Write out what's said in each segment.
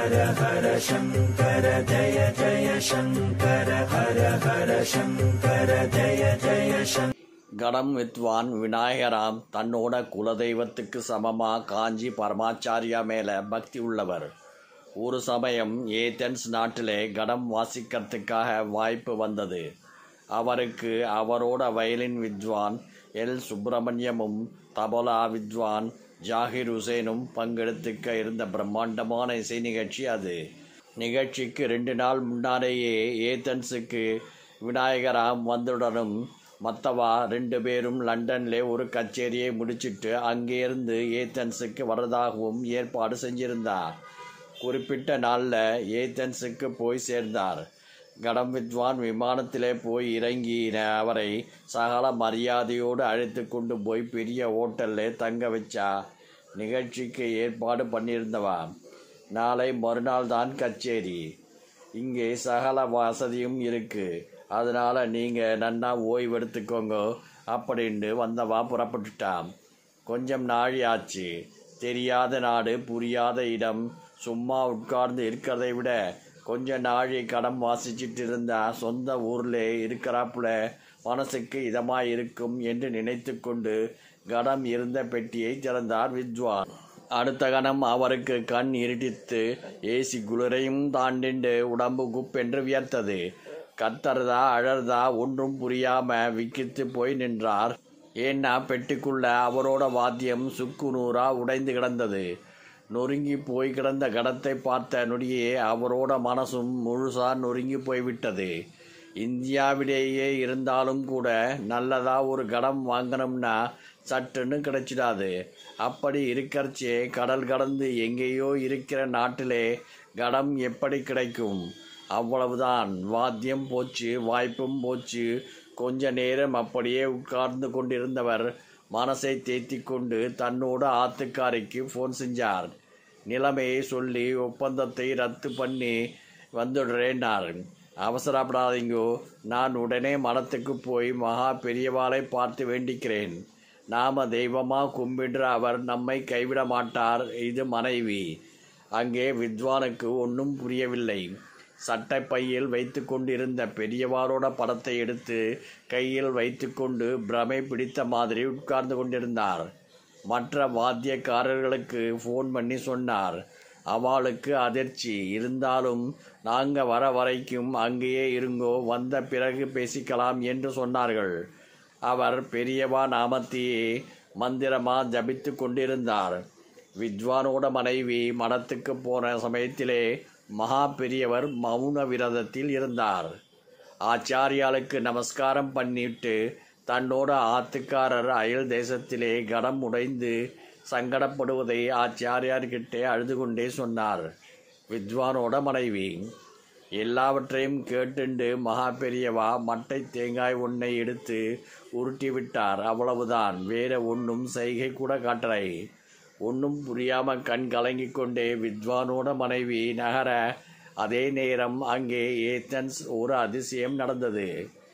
கடம் வித்வான் விநாயகராம் தன்னோட குலதெய்வத்துக்கு சமமா காஞ்சி பரமாச்சாரியா மேல பக்தி உள்ளவர் ஒரு சமயம் ஏதென்ஸ் நாட்டிலே கடம் வாசிக்கிறதுக்காக வாய்ப்பு வந்தது அவருக்கு அவரோட வயலின் வித்வான் எல் சுப்பிரமணியமும் தபலா வித்வான் ஜாகிர் ஹுசேனும் பங்கெடுத்துக்க இருந்த பிரம்மாண்டமான இசை நிகழ்ச்சி அது நிகழ்ச்சிக்கு ரெண்டு நாள் முன்னாலேயே ஏதென்ஸுக்கு விநாயகராம் வந்துடனும் மற்றவா ரெண்டு பேரும் லண்டன்ல ஒரு கச்சேரியை முடிச்சிட்டு அங்கேருந்து ஏத்தன்ஸுக்கு வர்றதாகவும் ஏற்பாடு செஞ்சிருந்தார் குறிப்பிட்ட நாளில் ஏத்தன்ஸுக்கு போய் சேர்ந்தார் கடம் வித்வான் விமானத்திலே போய் இறங்கின அவரை சகல மரியாதையோடு அழைத்து கொண்டு போய் பெரிய ஹோட்டலில் தங்க வச்சா நிகழ்ச்சிக்கு ஏற்பாடு பண்ணியிருந்தவா நாளை மறுநாள் தான் கச்சேரி இங்கே சகல வசதியும் இருக்கு அதனால நீங்க நன்னா ஓய்வு எடுத்துக்கோங்க அப்படின்னு வந்தவா புறப்பட்டுட்டான் கொஞ்சம் நாழி ஆச்சு தெரியாத நாடு புரியாத இடம் சும்மா உட்கார்ந்து இருக்கிறதை விட கொஞ்ச நாழி கடம் வாசிச்சிட்டு இருந்தா சொந்த ஊர்ல இருக்கிறாப்புல மனசுக்கு இதமா இருக்கும் என்று நினைத்து கொண்டு கடம் இருந்த பெட்டியை திறந்தார் வித்வான் அடுத்த கணம் அவருக்கு கண் இருட்டித்து ஏசி குளிரையும் தாண்டிண்டு உடம்பு குப்பென்று வியர்த்தது கத்தறதா அழறதா ஒன்றும் புரியாம விக்கித்து போய் நின்றார் ஏன்னா பெட்டிக்குள்ள அவரோட வாத்தியம் சுக்கு நூறா உடைந்து கிடந்தது நொறுங்கி போய் கிடந்த கடத்தை பார்த்த நொடியே அவரோட மனசும் முழுசா நொறுங்கி போய்விட்டது இந்தியாவிலேயே இருந்தாலும் கூட நல்லதா ஒரு கடம் வாங்கணும்னா சட்டுன்னு கிடைச்சிடாது அப்படி இருக்கறச்சே கடல் கடந்து எங்கேயோ இருக்கிற நாட்டிலே கடம் எப்படி கிடைக்கும் அவ்வளவுதான் வாத்தியம் போச்சு வாய்ப்பும் போச்சு கொஞ்ச நேரம் அப்படியே உட்கார்ந்து கொண்டிருந்தவர் மனசை தேத்தி கொண்டு தன்னோட ஆத்துக்காரிக்கு ஃபோன் செஞ்சார் நிலைமையை சொல்லி ஒப்பந்தத்தை ரத்து பண்ணி வந்துடுறேன்னார் அவசரப்படாதீங்கோ நான் உடனே மடத்துக்கு போய் மகா பெரியவாளை பார்த்து வேண்டிக்கிறேன் நாம தெய்வமா கும்பிடுற அவர் நம்மை கைவிட மாட்டார் இது மனைவி அங்கே வித்வானுக்கு ஒன்றும் புரியவில்லை சட்டைப்பையில் வைத்து கொண்டிருந்த பெரியவாரோட படத்தை எடுத்து கையில் வைத்துக்கொண்டு பிரமை பிடித்த மாதிரி உட்கார்ந்து கொண்டிருந்தார் மற்ற வாத்தியக்காரர்களுக்கு ஃபோன் பண்ணி சொன்னார் அவளுக்கு அதிர்ச்சி இருந்தாலும் நாங்க வர வரைக்கும் அங்கேயே இருங்கோ வந்த பிறகு பேசிக்கலாம் என்று சொன்னார்கள் அவர் பெரியவா நாமத்தையே மந்திரமா ஜபித்து கொண்டிருந்தார் வித்வானோட மனைவி மடத்துக்கு போன சமயத்திலே மகா பெரியவர் மௌன விரதத்தில் இருந்தார் ஆச்சாரியாளுக்கு நமஸ்காரம் பண்ணிட்டு தன்னோட ஆத்துக்காரர் அயல் தேசத்திலே கடம் உடைந்து சங்கடப்படுவதை ஆச்சாரியார்கிட்டே அழுது கொண்டே சொன்னார் வித்வானோட மனைவி எல்லாவற்றையும் கேட்டுண்டு மகா பெரியவா மட்டை தேங்காய் ஒன்றை எடுத்து உருட்டி விட்டார் அவ்வளவுதான் வேற ஒன்றும் செய்கை கூட காட்டலை ஒன்றும் புரியாம கண் கலங்கிக் கொண்டே வித்வானோட மனைவி நகர அதே நேரம் அங்கே ஏத்தன்ஸ் ஒரு அதிசயம் நடந்தது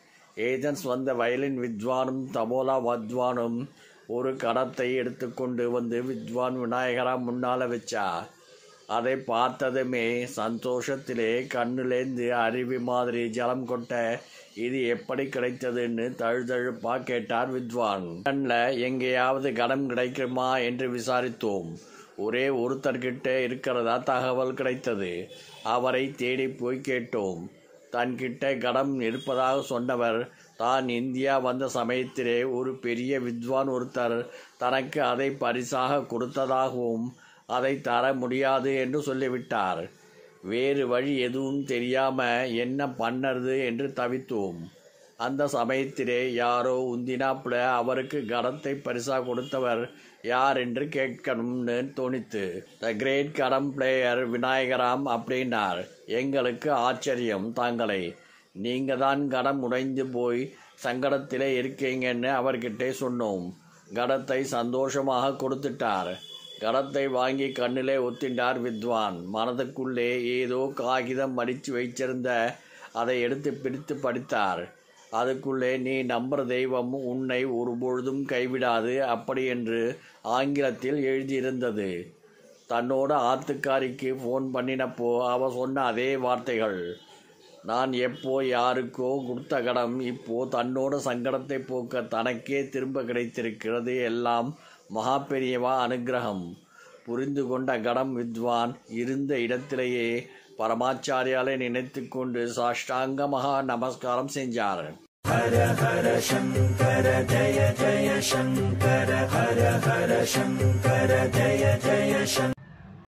ஏதன்ஸ் வந்த வயலின் வித்வானும் தபோலா வத்வானும் ஒரு கடத்தை எடுத்துக்கொண்டு வந்து வித்வான் விநாயகரா முன்னால வச்சா அதை பார்த்ததுமே சந்தோஷத்திலே கண்ணுலேந்து அருவி மாதிரி ஜலம் கொட்ட இது எப்படி கிடைத்ததுன்னு தழுதழுப்பா கேட்டார் வித்வான் கண்ணில் எங்கேயாவது கடம் கிடைக்குமா என்று விசாரித்தோம் ஒரே ஒருத்தர்கிட்ட இருக்கிறதா தகவல் கிடைத்தது அவரை தேடி போய் கேட்டோம் தன்கிட்ட கடம் இருப்பதாக சொன்னவர் தான் இந்தியா வந்த சமயத்திலே ஒரு பெரிய வித்வான் ஒருத்தர் தனக்கு அதை பரிசாக கொடுத்ததாகவும் அதை தர முடியாது என்று சொல்லிவிட்டார் வேறு வழி எதுவும் தெரியாம என்ன பண்ணறது என்று தவித்தோம் அந்த சமயத்திலே யாரோ உந்தினாப்புல அவருக்கு கரத்தை பரிசா கொடுத்தவர் யார் என்று கேட்கணும்னு தோணித்து த கிரேட் கரம் பிளேயர் விநாயகராம் அப்படின்னார் எங்களுக்கு ஆச்சரியம் தாங்களை நீங்க தான் கடம் உடைந்து போய் சங்கடத்திலே இருக்கீங்கன்னு அவர்கிட்டே சொன்னோம் கடத்தை சந்தோஷமாக கொடுத்துட்டார் கடத்தை வாங்கி கண்ணிலே ஒத்திண்டார் வித்வான் மனதுக்குள்ளே ஏதோ காகிதம் மடித்து வைச்சிருந்த அதை எடுத்து பிடித்து படித்தார் அதுக்குள்ளே நீ நம்புற தெய்வம் உன்னை ஒருபொழுதும் கைவிடாது அப்படி என்று ஆங்கிலத்தில் எழுதியிருந்தது தன்னோட ஆத்துக்காரிக்கு ஃபோன் பண்ணினப்போ அவ சொன்ன அதே வார்த்தைகள் நான் எப்போ யாருக்கோ கொடுத்த கடம் இப்போ தன்னோட சங்கடத்தை போக்க தனக்கே திரும்ப கிடைத்திருக்கிறது எல்லாம் மகா பெரியவா அனுகிரகம் புரிந்து கொண்ட கடம் வித்வான் இருந்த இடத்திலேயே பரமாச்சாரியாலை நினைத்து கொண்டு சாஷ்டாங்க மகா நமஸ்காரம் செஞ்சார் हर हर शङ्कर जय जय शङ्कर हर हर शङ्कर जय जय शङ्कर